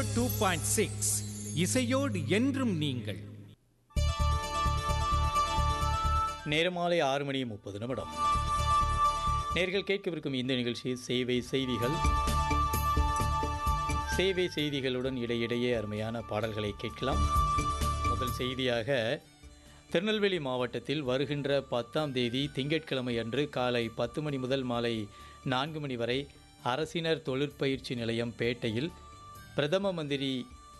two point six இசையோடு என்றும் நீங்கள் நேரமாலை ஆறு மணி முப்பது நிமிடம் நேர்கள் கேட்கவிருக்கும் இந்த நிகழ்ச்சி சேவை செய்திகள் சேவை செய்திகளுடன் இடையிடையே அருமையான பாடல்களை கேட்கலாம் முதல் செய்தியாக திருநெல்வேலி மாவட்டத்தில் வருகின்ற பத்தாம் தேதி திங்கட்கிழமை அன்று காலை பத்து மணி முதல் மாலை நான்கு மணி வரை அரசினர் தொழிற்பயிற்சி நிலையம் பேட்டையில் பிரதம மந்திரி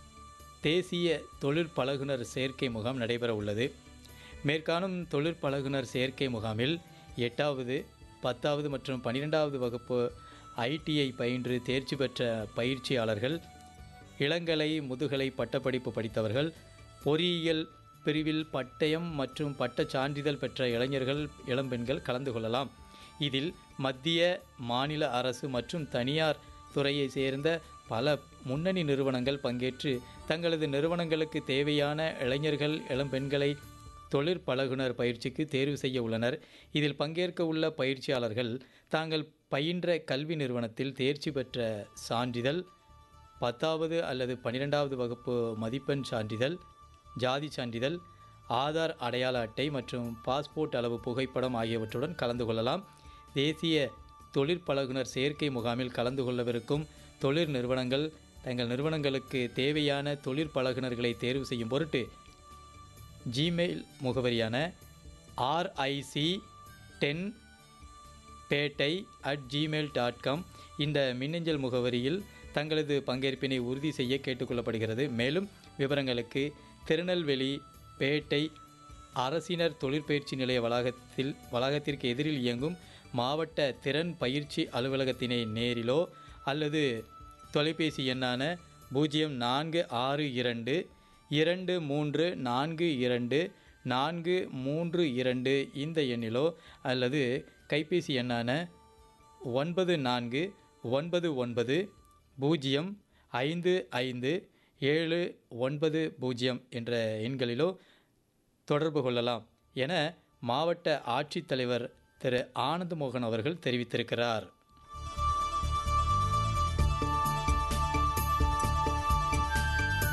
தேசிய தொழிற்பழகுனர் சேர்க்கை முகாம் நடைபெற உள்ளது மேற்காணும் தொழிற்பழகுனர் சேர்க்கை முகாமில் எட்டாவது பத்தாவது மற்றும் பன்னிரெண்டாவது வகுப்பு ஐடிஐ பயின்று தேர்ச்சி பெற்ற பயிற்சியாளர்கள் இளங்கலை முதுகலை பட்டப்படிப்பு படித்தவர்கள் பொறியியல் பிரிவில் பட்டயம் மற்றும் பட்டச் சான்றிதழ் பெற்ற இளைஞர்கள் இளம்பெண்கள் கலந்து கொள்ளலாம் இதில் மத்திய மாநில அரசு மற்றும் தனியார் துறையை சேர்ந்த பல முன்னணி நிறுவனங்கள் பங்கேற்று தங்களது நிறுவனங்களுக்கு தேவையான இளைஞர்கள் இளம்பெண்களை தொழிற்பழகுனர் பயிற்சிக்கு தேர்வு செய்ய உள்ளனர் இதில் பங்கேற்க உள்ள பயிற்சியாளர்கள் தாங்கள் பயின்ற கல்வி நிறுவனத்தில் தேர்ச்சி பெற்ற சான்றிதழ் பத்தாவது அல்லது பன்னிரெண்டாவது வகுப்பு மதிப்பெண் சான்றிதழ் ஜாதி சான்றிதழ் ஆதார் அடையாள அட்டை மற்றும் பாஸ்போர்ட் அளவு புகைப்படம் ஆகியவற்றுடன் கலந்து கொள்ளலாம் தேசிய தொழிற்பழகுனர் சேர்க்கை முகாமில் கலந்து கொள்ளவிருக்கும் தொழில் நிறுவனங்கள் தங்கள் நிறுவனங்களுக்கு தேவையான தொழிற்பழகுனர்களை தேர்வு செய்யும் பொருட்டு ஜிமெயில் முகவரியான ஆர்ஐசி டென் பேட்டை அட் ஜிமெயில் டாட் காம் இந்த மின்னஞ்சல் முகவரியில் தங்களது பங்கேற்பினை உறுதி செய்ய கேட்டுக்கொள்ளப்படுகிறது மேலும் விவரங்களுக்கு திருநெல்வேலி பேட்டை அரசினர் தொழிற்பயிற்சி நிலைய வளாகத்தில் வளாகத்திற்கு எதிரில் இயங்கும் மாவட்ட திறன் பயிற்சி அலுவலகத்தினை நேரிலோ அல்லது தொலைபேசி எண்ணான பூஜ்ஜியம் நான்கு ஆறு இரண்டு இரண்டு மூன்று நான்கு இரண்டு நான்கு மூன்று இரண்டு இந்த எண்ணிலோ அல்லது கைபேசி எண்ணான ஒன்பது நான்கு ஒன்பது ஒன்பது பூஜ்ஜியம் ஐந்து ஐந்து ஏழு ஒன்பது பூஜ்ஜியம் என்ற எண்களிலோ தொடர்பு கொள்ளலாம் என மாவட்ட ஆட்சித்தலைவர் திரு ஆனந்த் மோகன் அவர்கள் தெரிவித்திருக்கிறார்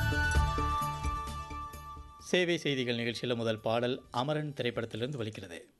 சேவை செய்திகள் நிகழ்ச்சியில் முதல் பாடல் அமரன் திரைப்படத்திலிருந்து வலிக்கிறது